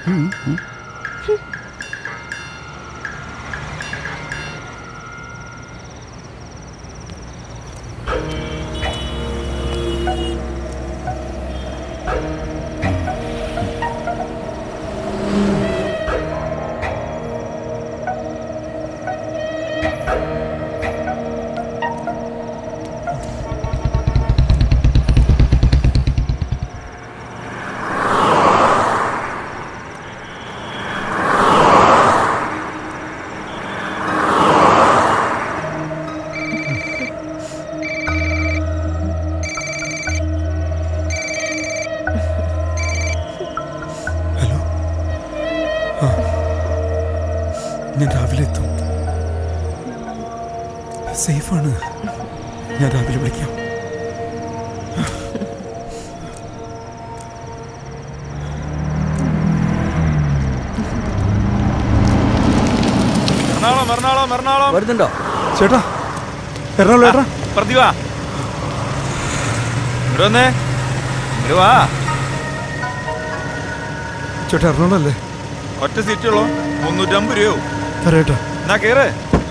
Hello ആ ഞാൻ രാവിലെ എത്തും സേഫാണ് ഞാൻ രാവിലെ വിളിക്കാം എറണാകുളം എറണാകുളം എറണാകുളം വരുന്നുണ്ടോ ചേട്ടാ എറണാകുളം ഏട്ടാ പ്രതിഭ ഇവിടെ വന്നേ ഇവിടെ വാ ചേട്ടാ എറണാകുളം അല്ലേ ഒറ്റ സീറ്റേ ഉള്ളൂ മുന്നൂറ്റമ്പത് രൂപയോ തരേട്ടാ എന്നാ കേറ്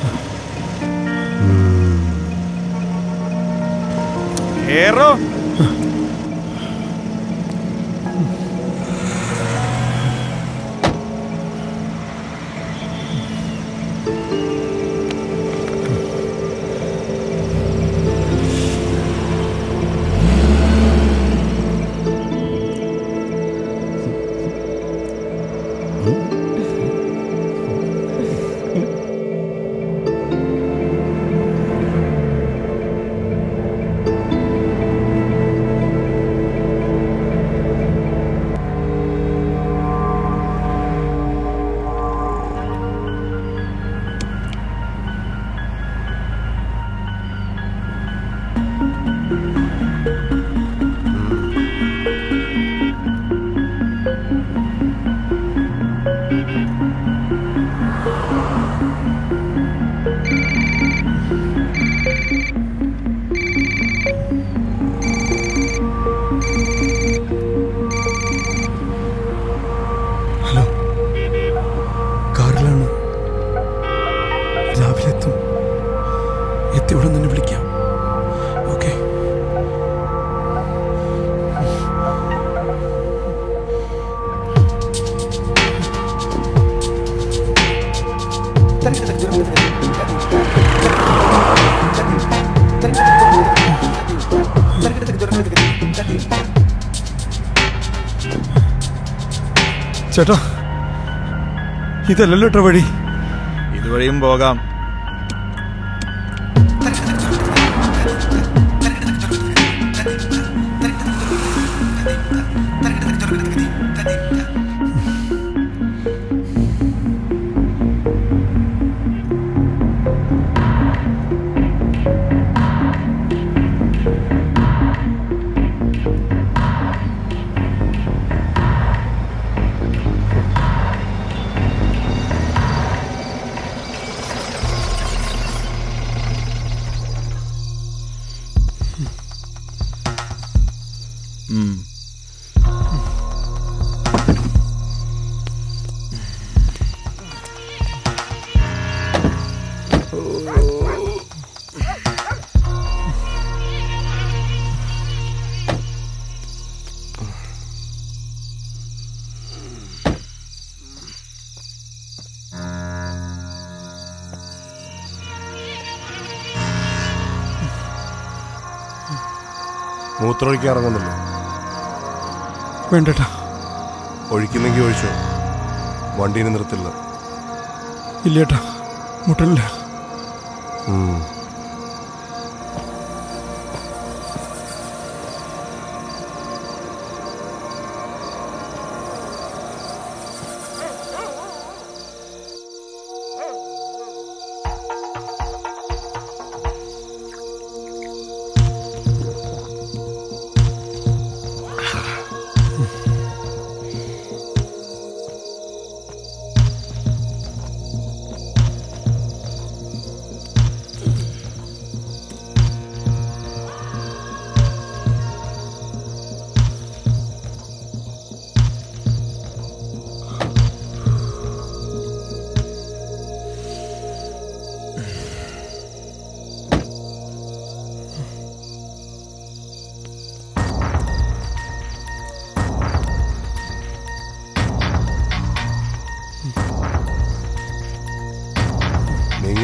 കേറോ ഹലോ കാറിലാണ് രാവിലെ എത്തും എത്തി ഉടൻ തന്നെ വിളിക്കാം ഓക്കെ ചേട്ടാ ഇതല്ലല്ലോ ഏട്ടാ വഴി ഇതുവഴിയും പോകാം ഉം. മൂത്രമൊഴിക്കാൻ ഇറങ്ങുന്നില്ല വേണ്ടേട്ടാ ഒഴിക്കുന്നെങ്കിൽ ഒഴിച്ചോ വണ്ടീനെ നിർത്തില്ല ഇല്ലേട്ടാ മുട്ടലില്ല ഉം.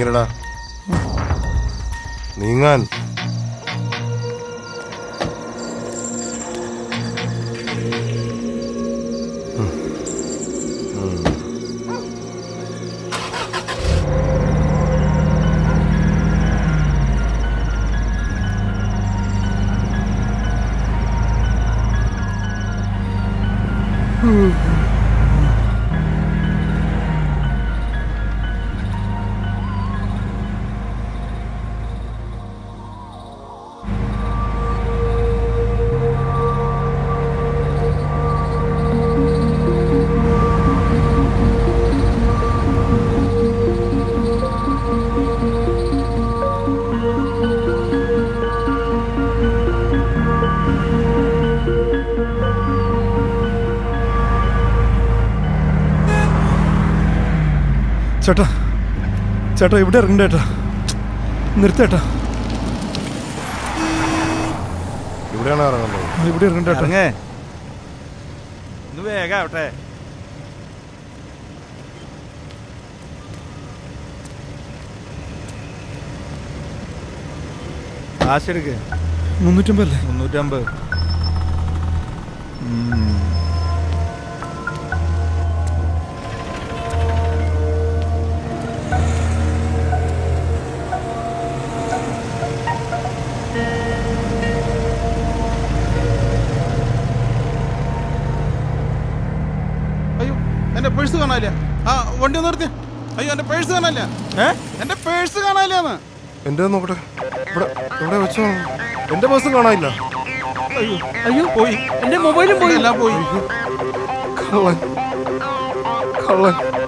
നീങ്ങരടാ നീങ്ങാൻ ചേട്ടാ ചേട്ടാ ഇവിടെ ഇറങ്ങണ്ട ചേട്ടാ നിർത്തേട്ടാ ഇവിടെയാണ് ഇറങ്ങുന്നത് ഇവിടെ ഇറങ്ങണ്ട ചേട്ടാ ഇറങ്ങേ ഒന്ന് വേഗം ആവട്ടെ കാശെടുക്ക് മുന്നൂറ്റമ്പല്ലേ മുന്നൂറ്റമ്പത് അയ്യോ എന്റെ പേഴ്സ് കാണാനില്ല ആ വണ്ടി ഒന്ന് നിർത്തി അയ്യോ എന്റെ പേഴ്സ് കാണാനില്ല ഏ എന്റെ പേഴ്സ് കാണാനില്ലെന്ന് എൻ്റെ നോക്കട്ടെ ഇവിടെ ഇവിടെ വെച്ചോ എൻ്റെ ബസ് കാണാനില്ല അയ്യോ പോയി എന്റെ മൊബൈലും പോയി എല്ലാം പോയി കള്ളൻ കള്ളൻ